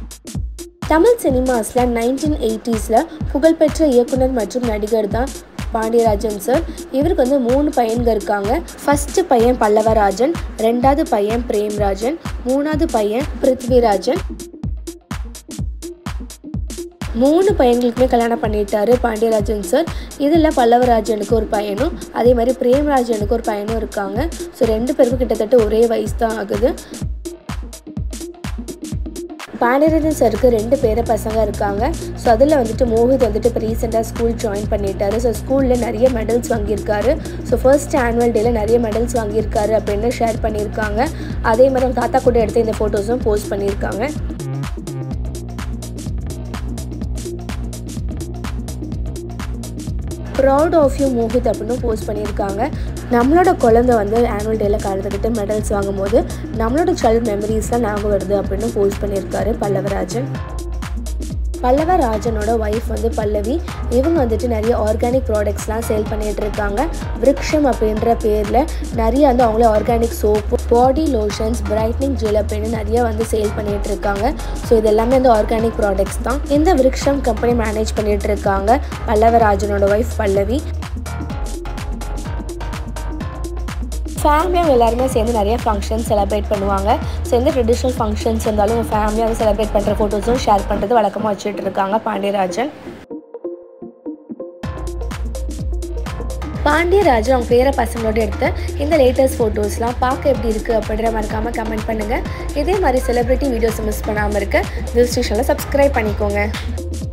Tamil சினிமாஸில் nineteen எயிட்டிஸில் புகழ்பெற்ற இயக்குனர் மற்றும் நடிகர் தான் பாண்டியராஜன் சார் இவருக்கு வந்து மூணு பையன்கள் இருக்காங்க ஃபஸ்ட்டு பையன் பல்லவராஜன் ரெண்டாவது பையன் பிரேம்ராஜன் மூணாவது பையன் பிருத்விராஜன் மூணு பையன்களுக்குமே கல்யாணம் பண்ணிட்டாரு பாண்டியராஜன் சார் இதில் பல்லவராஜனுக்கு ஒரு பையனும் அதே மாதிரி பிரேம்ராஜனுக்கு ஒரு பையனும் இருக்காங்க ஸோ ரெண்டு பேருக்கும் கிட்டத்தட்ட ஒரே வயசு தான் ஆகுது பாண்டியராஜன் சருக்கு ரெண்டு பேர பசங்க இருக்காங்க ஸோ அதில் வந்துட்டு மோஹித் வந்துட்டு இப்போ ரீசெண்டாக ஸ்கூல் ஜாயின் பண்ணிட்டாரு ஸோ ஸ்கூலில் நிறைய மெடல்ஸ் வாங்கியிருக்காரு ஸோ ஃபர்ஸ்ட் ஆனுவல் டேல நிறைய மெடல்ஸ் வாங்கியிருக்காரு அப்படின்னு ஷேர் பண்ணியிருக்காங்க அதே மாதிரி அவங்க தாத்தா கூட எடுத்த இந்த ஃபோட்டோஸும் போஸ்ட் பண்ணியிருக்காங்க ப்ரௌட் ஆஃப் யூ மோஹித் அப்படின்னு போஸ்ட் பண்ணியிருக்காங்க நம்மளோட குழந்தை வந்து ஆனுவல் டேல கலந்துக்கிட்டு மெடல்ஸ் வாங்கும்போது நம்மளோட சைல்ட் மெமரிஸ்லாம் ஞாபகம் வருது அப்படின்னு போஸ்ட் பண்ணியிருக்காரு பல்லவராஜன் பல்லவராஜனோட ஒய்ஃப் வந்து பல்லவி இவங்க வந்துட்டு நிறைய ஆர்கானிக் ப்ராடக்ட்ஸ்லாம் சேல் பண்ணிகிட்டு இருக்காங்க விருக்ஷம் அப்படின்ற பேரில் நிறைய வந்து அவங்களே organic soap body lotions brightening gel அப்படின்னு நிறைய வந்து சேல் பண்ணிகிட்டு இருக்காங்க ஸோ இது எல்லாமே வந்து ஆர்கானிக் ப்ராடக்ட்ஸ் தான் இந்த விருக்ஷம் கம்பெனி மேனேஜ் பண்ணிகிட்டு இருக்காங்க பல்லவராஜனோட ஒய்ஃப் பல்லவி ஃபேமிலியாக எல்லாருமே சேர்ந்து நிறைய ஃபங்க்ஷன்ஸ் செலிப்ரேட் பண்ணுவாங்க சேர்ந்து ட்ரெடிஷ்னல் ஃபங்க்ஷன்ஸ் இருந்தாலும் ஃபேமிலியாக வந்து செலிப்ரேட் பண்ணுற ஃபோட்டோஸும் ஷேர் பண்ணுறது வழக்கமாக வச்சுட்டு இருக்காங்க பாண்டியராஜன் பாண்டியராஜன் அவங்க பேர பசங்களோட எடுத்த இந்த லேட்டஸ்ட் ஃபோட்டோஸ்லாம் பார்க்க எப்படி இருக்குது அப்படின்ற மறக்காமல் கமெண்ட் பண்ணுங்கள் இதே மாதிரி செலிப்ரிட்டி வீடியோஸ் மிஸ் பண்ணாமல் இருக்க நியூஸ் ஸ்டேஷனில் சப்ஸ்கிரைப் பண்ணிக்கோங்க